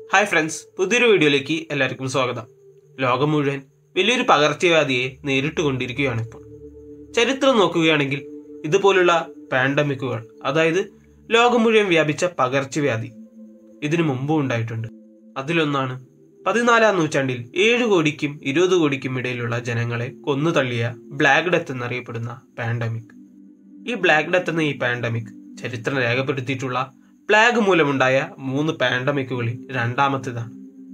hi friends പുതിയൊരു വീഡിയോയിലേക്ക് എല്ലാവർക്കും സ്വാഗതം ലോകം മുഴുവൻ വലിയൊരു പകർച്ചവ്യാധിയെ നേരിട്ട് കൊണ്ടിരിക്കുകയാണ് ഇപ്പോൾ ചരിത്രം നോക്കുകയാണെങ്കിൽ ഇതുപോലുള്ള പാൻഡമിക്കുകൾ അതായത് ലോകം മുഴുവൻ വ്യാപിച്ച പകർച്ചവ്യാധി ഇതിനു മുമ്പും ഉണ്ടായിട്ടുണ്ട് അതിലൊന്നാണ് പതിനാലാം നൂറ്റാണ്ടിൽ ഏഴ് കോടിക്കും ഇരുപത് കോടിക്കും ഇടയിലുള്ള ജനങ്ങളെ കൊന്നു തള്ളിയ ബ്ലാക്ക് ഡെത്ത് എന്നറിയപ്പെടുന്ന പാൻഡമിക് ഈ ബ്ലാക്ക് ഡെത്ത് എന്ന ഈ പാൻഡമിക് ചരിത്രം രേഖപ്പെടുത്തിയിട്ടുള്ള പ്ലാഗ് മൂലമുണ്ടായ മൂന്ന് പാൻഡമിക്കുകളിൽ രണ്ടാമത്തേതാണ്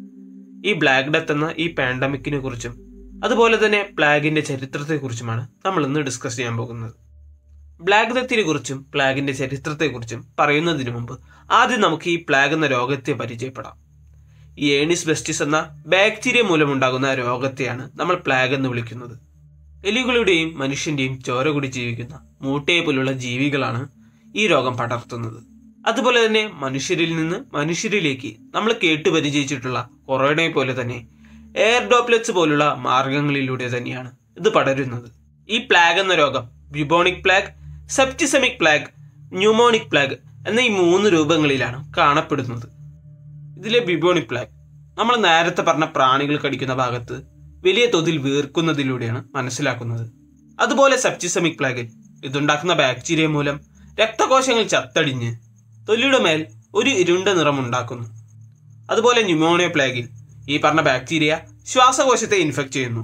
ഈ ബ്ലാക്ക് ഡെത്ത് എന്ന ഈ പാൻഡമിക്കിനെ കുറിച്ചും അതുപോലെ തന്നെ പ്ലാഗിന്റെ ചരിത്രത്തെക്കുറിച്ചുമാണ് നമ്മൾ ഇന്ന് ഡിസ്കസ് ചെയ്യാൻ പോകുന്നത് ബ്ലാക്ക് ഡെത്തിനെ കുറിച്ചും പ്ലാഗിന്റെ ചരിത്രത്തെക്കുറിച്ചും പറയുന്നതിന് മുമ്പ് ആദ്യം നമുക്ക് ഈ പ്ലാഗ് എന്ന രോഗത്തെ പരിചയപ്പെടാം ഈ ഏണിസ് ബെസ്റ്റിസ് എന്ന ബാക്ടീരിയ മൂലമുണ്ടാകുന്ന രോഗത്തെയാണ് നമ്മൾ പ്ലാഗ് എന്ന് വിളിക്കുന്നത് എലികളുടെയും മനുഷ്യന്റെയും ചോര കുടി ജീവിക്കുന്ന മൂട്ടയെ പോലുള്ള ജീവികളാണ് ഈ രോഗം പടർത്തുന്നത് അതുപോലെ തന്നെ മനുഷ്യരിൽ നിന്ന് മനുഷ്യരിലേക്ക് നമ്മൾ കേട്ട് പരിചയിച്ചിട്ടുള്ള കൊറോണയെ പോലെ തന്നെ എയർ ഡോപ്ലെറ്റ്സ് പോലുള്ള മാർഗങ്ങളിലൂടെ തന്നെയാണ് ഇത് പടരുന്നത് ഈ പ്ലാഗ് എന്ന രോഗം bubonic plague septicaemic plague pneumonic plague എന്ന ഈ മൂന്ന് രൂപങ്ങളിലാണ് കാണപ്പെടുന്നത് ഇതിലെ ബിബോണിക് പ്ലാഗ് നമ്മൾ നേരത്തെ പറഞ്ഞ പ്രാണികൾ കടിക്കുന്ന ഭാഗത്ത് വലിയ തോതിൽ വീർക്കുന്നതിലൂടെയാണ് മനസ്സിലാക്കുന്നത് അതുപോലെ സെപ്റ്റിസെമിക് പ്ലാഗിൽ ഇതുണ്ടാക്കുന്ന ബാക്ടീരിയ മൂലം രക്തകോശങ്ങൾ ചത്തടിഞ്ഞ് തൊലിയുടെ മേൽ ഒരു ഇരുണ്ട നിറം ഉണ്ടാക്കുന്നു അതുപോലെ ന്യൂമോണിയ പ്ലാഗിൽ ഈ പറഞ്ഞ ബാക്ടീരിയ ശ്വാസകോശത്തെ ഇൻഫെക്ട് ചെയ്യുന്നു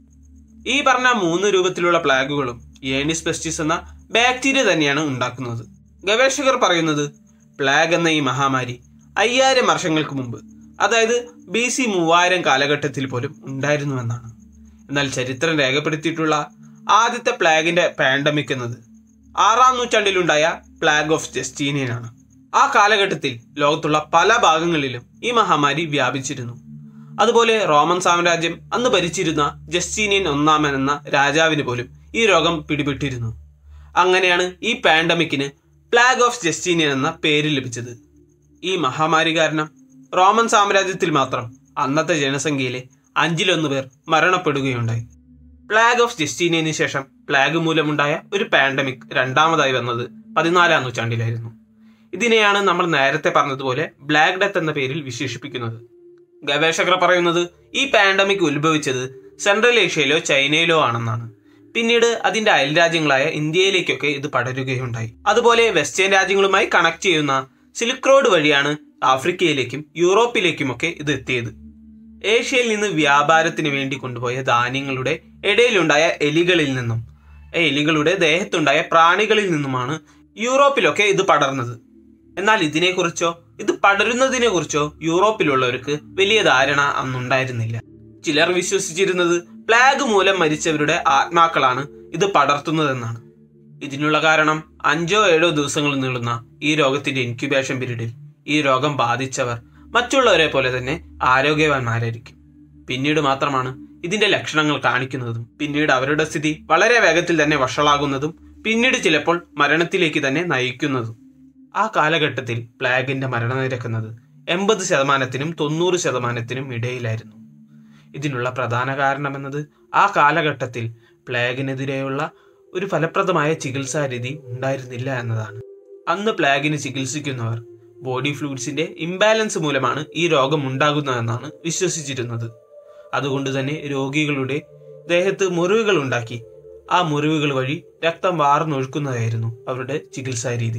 ഈ പറഞ്ഞ മൂന്ന് രൂപത്തിലുള്ള പ്ലാഗുകളും ഏണിസ് പെസ്റ്റിസ് എന്ന ബാക്ടീരിയ തന്നെയാണ് ഉണ്ടാക്കുന്നത് ഗവേഷകർ പറയുന്നത് പ്ലാഗ് എന്ന ഈ മഹാമാരി അയ്യായിരം വർഷങ്ങൾക്ക് മുമ്പ് അതായത് ബി സി മൂവായിരം കാലഘട്ടത്തിൽ പോലും ഉണ്ടായിരുന്നുവെന്നാണ് എന്നാൽ ചരിത്രം രേഖപ്പെടുത്തിയിട്ടുള്ള ആദ്യത്തെ പ്ലാഗിന്റെ പാൻഡമിക് എന്നത് ആറാം നൂറ്റാണ്ടിലുണ്ടായ പ്ലാഗ് ഓഫ് ജസ്റ്റീനിയനാണ് ആ കാലഘട്ടത്തിൽ ലോകത്തുള്ള പല ഭാഗങ്ങളിലും ഈ മഹാമാരി വ്യാപിച്ചിരുന്നു അതുപോലെ റോമൻ സാമ്രാജ്യം അന്ന് ഭരിച്ചിരുന്ന ജസ്റ്റീനിയൻ ഒന്നാമൻ എന്ന രാജാവിന് പോലും ഈ രോഗം പിടിപെട്ടിരുന്നു അങ്ങനെയാണ് ഈ പാൻഡമിക്കിന് പ്ലാഗ് ഓഫ് ജസ്റ്റീനിയൻ എന്ന പേര് ലഭിച്ചത് ഈ മഹാമാരി കാരണം റോമൻ സാമ്രാജ്യത്തിൽ മാത്രം അന്നത്തെ ജനസംഖ്യയിലെ അഞ്ചിലൊന്ന് പേർ മരണപ്പെടുകയുണ്ടായി പ്ലാഗ് ഓഫ് ജസ്റ്റീനിയന് ശേഷം പ്ലാഗ് മൂലമുണ്ടായ ഒരു പാൻഡമിക് രണ്ടാമതായി വന്നത് പതിനാലാം നൂറ്റാണ്ടിലായിരുന്നു ഇതിനെയാണ് നമ്മൾ നേരത്തെ പറഞ്ഞതുപോലെ ബ്ലാക്ക് ഡെത്ത് എന്ന പേരിൽ വിശേഷിപ്പിക്കുന്നത് ഗവേഷകർ പറയുന്നത് ഈ പാൻഡമിക് ഉത്ഭവിച്ചത് സെൻട്രൽ ഏഷ്യയിലോ ചൈനയിലോ ആണെന്നാണ് പിന്നീട് അതിന്റെ അയൽ രാജ്യങ്ങളായ ഇന്ത്യയിലേക്കൊക്കെ ഇത് പടരുകയുണ്ടായി അതുപോലെ വെസ്റ്റേൺ രാജ്യങ്ങളുമായി കണക്ട് ചെയ്യുന്ന സിൽക്ക് റോഡ് വഴിയാണ് ആഫ്രിക്കയിലേക്കും യൂറോപ്പിലേക്കുമൊക്കെ ഇത് എത്തിയത് ഏഷ്യയിൽ നിന്ന് വ്യാപാരത്തിന് വേണ്ടി കൊണ്ടുപോയ ധാന്യങ്ങളുടെ ഇടയിലുണ്ടായ എലികളിൽ നിന്നും എലികളുടെ ദേഹത്തുണ്ടായ പ്രാണികളിൽ നിന്നുമാണ് യൂറോപ്പിലൊക്കെ ഇത് പടർന്നത് എന്നാൽ ഇതിനെക്കുറിച്ചോ ഇത് പടരുന്നതിനെ കുറിച്ചോ യൂറോപ്പിലുള്ളവർക്ക് വലിയ ധാരണ അന്നുണ്ടായിരുന്നില്ല ചിലർ വിശ്വസിച്ചിരുന്നത് പ്ലാഗ് മൂലം മരിച്ചവരുടെ ആത്മാക്കളാണ് ഇത് പടർത്തുന്നതെന്നാണ് ഇതിനുള്ള കാരണം അഞ്ചോ ഏഴോ ദിവസങ്ങൾ നീളുന്ന ഈ രോഗത്തിന്റെ ഇൻക്യുബേഷൻ പീരീഡിൽ ഈ രോഗം ബാധിച്ചവർ മറ്റുള്ളവരെ പോലെ തന്നെ ആരോഗ്യവാന്മാരായിരിക്കും പിന്നീട് മാത്രമാണ് ഇതിന്റെ ലക്ഷണങ്ങൾ കാണിക്കുന്നതും പിന്നീട് അവരുടെ സ്ഥിതി വളരെ വേഗത്തിൽ തന്നെ വഷളാകുന്നതും പിന്നീട് ചിലപ്പോൾ മരണത്തിലേക്ക് തന്നെ നയിക്കുന്നതും ആ കാലഘട്ടത്തിൽ പ്ലാഗിന്റെ മരണനിരക്കുന്നത് എൺപത് ശതമാനത്തിനും തൊണ്ണൂറ് ശതമാനത്തിനും ഇടയിലായിരുന്നു ഇതിനുള്ള പ്രധാന കാരണമെന്നത് ആ കാലഘട്ടത്തിൽ പ്ലാഗിനെതിരെയുള്ള ഒരു ഫലപ്രദമായ ചികിത്സാ രീതി ഉണ്ടായിരുന്നില്ല എന്നതാണ് അന്ന് പ്ലാഗിന് ചികിത്സിക്കുന്നവർ ബോഡി ഫ്ലൂയിഡ്സിന്റെ ഇംബാലൻസ് മൂലമാണ് ഈ രോഗം ഉണ്ടാകുന്നതെന്നാണ് വിശ്വസിച്ചിരുന്നത് അതുകൊണ്ട് തന്നെ രോഗികളുടെ ദേഹത്ത് മുറിവുകൾ ഉണ്ടാക്കി ആ മുറിവുകൾ വഴി രക്തം വാർന്നൊഴുക്കുന്നതായിരുന്നു അവരുടെ ചികിത്സാ രീതി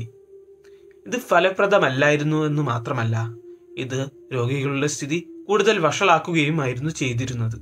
ഇത് ഫലപ്രദമല്ലായിരുന്നു എന്ന് മാത്രമല്ല ഇത് രോഗികളുടെ സ്ഥിതി കൂടുതൽ വഷളാക്കുകയുമായിരുന്നു ചെയ്തിരുന്നത്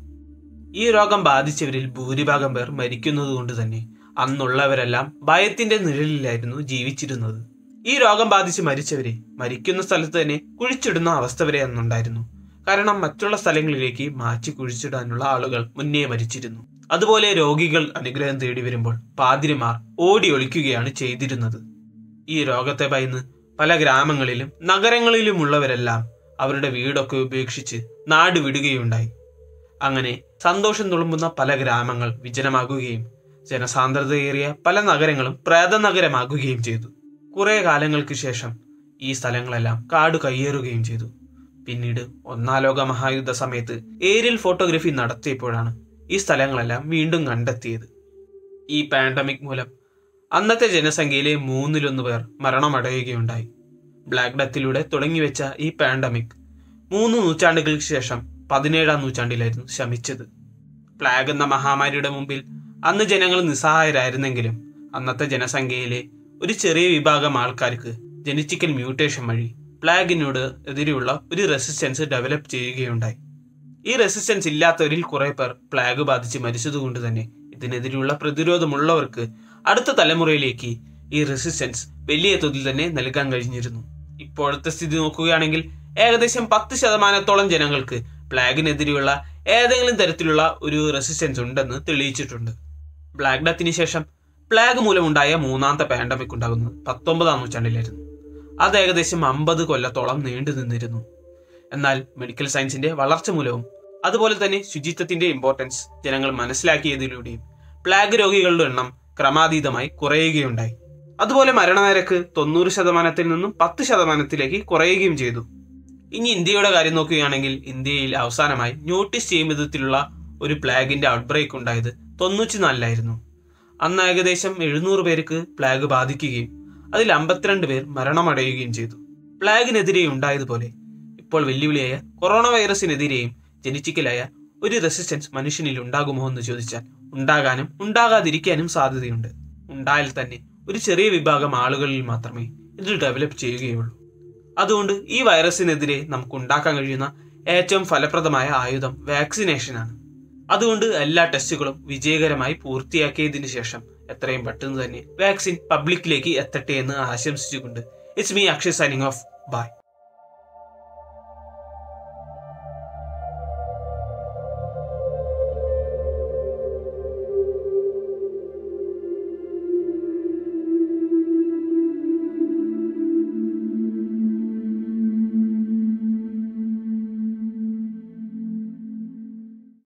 ഈ രോഗം ബാധിച്ചവരിൽ ഭൂരിഭാഗം പേർ മരിക്കുന്നത് കൊണ്ട് തന്നെ അന്നുള്ളവരെല്ലാം ഭയത്തിന്റെ നിഴലിലായിരുന്നു ജീവിച്ചിരുന്നത് ഈ രോഗം ബാധിച്ച് മരിച്ചവരെ മരിക്കുന്ന സ്ഥലത്ത് തന്നെ കുഴിച്ചിടുന്ന അവസ്ഥ വരെ അന്നുണ്ടായിരുന്നു കാരണം മറ്റുള്ള സ്ഥലങ്ങളിലേക്ക് മാറ്റി കുഴിച്ചിടാനുള്ള ആളുകൾ മുന്നേ മരിച്ചിരുന്നു അതുപോലെ രോഗികൾ അനുഗ്രഹം തേടി വരുമ്പോൾ പാതിരിമാർ ഓടി ഒളിക്കുകയാണ് ചെയ്തിരുന്നത് ഈ രോഗത്തെ ഭയന്ന് പല ഗ്രാമങ്ങളിലും നഗരങ്ങളിലുമുള്ളവരെല്ലാം അവരുടെ വീടൊക്കെ ഉപേക്ഷിച്ച് നാട് വിടുകയുണ്ടായി അങ്ങനെ സന്തോഷം തുളുമ്പുന്ന പല ഗ്രാമങ്ങൾ വിജനമാകുകയും ജനസാന്ദ്രതയേറിയ പല നഗരങ്ങളും പ്രേതനഗരമാകുകയും ചെയ്തു കുറെ കാലങ്ങൾക്ക് ശേഷം ഈ സ്ഥലങ്ങളെല്ലാം കാട് കയ്യേറുകയും ചെയ്തു പിന്നീട് ഒന്നാം ലോക മഹായുദ്ധ സമയത്ത് ഏരിയൽ ഫോട്ടോഗ്രഫി നടത്തിയപ്പോഴാണ് ഈ സ്ഥലങ്ങളെല്ലാം വീണ്ടും കണ്ടെത്തിയത് ഈ പാൻഡമിക് മൂലം അന്നത്തെ ജനസംഖ്യയിലെ മൂന്നിലൊന്ന് പേർ മരണമടയുകയുണ്ടായി ബ്ലാക്ക് ഡെത്തിലൂടെ തുടങ്ങിവെച്ച ഈ പാൻഡമിക് മൂന്ന് നൂറ്റാണ്ടുകൾക്ക് ശേഷം പതിനേഴാം നൂറ്റാണ്ടിലായിരുന്നു ശമിച്ചത് പ്ലാഗ് എന്ന മഹാമാരിയുടെ മുമ്പിൽ അന്ന് ജനങ്ങൾ നിസ്സഹായരായിരുന്നെങ്കിലും അന്നത്തെ ജനസംഖ്യയിലെ ഒരു ചെറിയ വിഭാഗം ആൾക്കാർക്ക് ജനറ്റിക്കൽ മ്യൂട്ടേഷൻ വഴി പ്ലാഗിനോട് എതിരെയുള്ള ഒരു റെസിസ്റ്റൻസ് ഡെവലപ്പ് ചെയ്യുകയുണ്ടായി ഈ റെസിസ്റ്റൻസ് ഇല്ലാത്തവരിൽ കുറെ പേർ പ്ലാഗ് ബാധിച്ച് മരിച്ചതുകൊണ്ട് തന്നെ ഇതിനെതിരെയുള്ള പ്രതിരോധമുള്ളവർക്ക് അടുത്ത തലമുറയിലേക്ക് ഈ റെസിസ്റ്റൻസ് വലിയ തോതിൽ തന്നെ നൽകാൻ കഴിഞ്ഞിരുന്നു ഇപ്പോഴത്തെ സ്ഥിതി നോക്കുകയാണെങ്കിൽ ഏകദേശം പത്ത് ശതമാനത്തോളം ജനങ്ങൾക്ക് പ്ലാഗിനെതിരെയുള്ള ഏതെങ്കിലും തരത്തിലുള്ള ഒരു റെസിസ്റ്റൻസ് ഉണ്ടെന്ന് തെളിയിച്ചിട്ടുണ്ട് ബ്ലാക്ക് ഡെത്തിന് ശേഷം പ്ലാഗ് മൂലമുണ്ടായ മൂന്നാമത്തെ പാൻഡമിക് ഉണ്ടാകുന്നത് പത്തൊമ്പതാം നൂറ്റാണ്ടിലായിരുന്നു അത് ഏകദേശം അമ്പത് കൊല്ലത്തോളം നീണ്ടു നിന്നിരുന്നു എന്നാൽ മെഡിക്കൽ സയൻസിന്റെ വളർച്ച മൂലവും അതുപോലെ തന്നെ ശുചിത്വത്തിന്റെ ഇമ്പോർട്ടൻസ് ജനങ്ങൾ മനസ്സിലാക്കിയതിലൂടെയും പ്ലാഗ് രോഗികളുടെ എണ്ണം ക്രമാതീതമായി കുറയുകയുണ്ടായി അതുപോലെ മരണനിരക്ക് തൊണ്ണൂറ് ശതമാനത്തിൽ നിന്നും പത്ത് ശതമാനത്തിലേക്ക് കുറയുകയും ചെയ്തു ഇനി ഇന്ത്യയുടെ കാര്യം നോക്കുകയാണെങ്കിൽ ഇന്ത്യയിൽ അവസാനമായി നോട്ടീസ് ചെയ്യും വിധത്തിലുള്ള ഒരു പ്ലാഗിന്റെ ഔട്ട്ബ്രേക്ക് ഉണ്ടായത് തൊണ്ണൂറ്റിനാലിലായിരുന്നു അന്ന് ഏകദേശം എഴുന്നൂറ് പേർക്ക് പ്ലാഗ് ബാധിക്കുകയും അതിൽ അമ്പത്തിരണ്ട് പേർ മരണമടയുകയും ചെയ്തു പ്ലാഗിനെതിരെ ഉണ്ടായതുപോലെ ഇപ്പോൾ വെല്ലുവിളിയായ കൊറോണ വൈറസിനെതിരെയും ജനറ്റിക്കലായ ഒരു റെസിസ്റ്റൻസ് മനുഷ്യനിൽ ഉണ്ടാകുമോ എന്ന് ചോദിച്ചാൽ ഉണ്ടാകാനും ഉണ്ടാകാതിരിക്കാനും സാധ്യതയുണ്ട് ഉണ്ടായാൽ തന്നെ ഒരു ചെറിയ വിഭാഗം ആളുകളിൽ മാത്രമേ ഇത് ഡെവലപ്പ് ചെയ്യുകയുള്ളൂ അതുകൊണ്ട് ഈ വൈറസിനെതിരെ നമുക്ക് ഉണ്ടാക്കാൻ കഴിയുന്ന ഏറ്റവും ഫലപ്രദമായ ആയുധം വാക്സിനേഷനാണ് അതുകൊണ്ട് എല്ലാ ടെസ്റ്റുകളും വിജയകരമായി പൂർത്തിയാക്കിയതിനു ശേഷം എത്രയും പെട്ടെന്ന് തന്നെ വാക്സിൻ പബ്ലിക്കിലേക്ക് എത്തട്ടെ എന്ന് ആശംസിച്ചുകൊണ്ട് it's me Akshay signing off by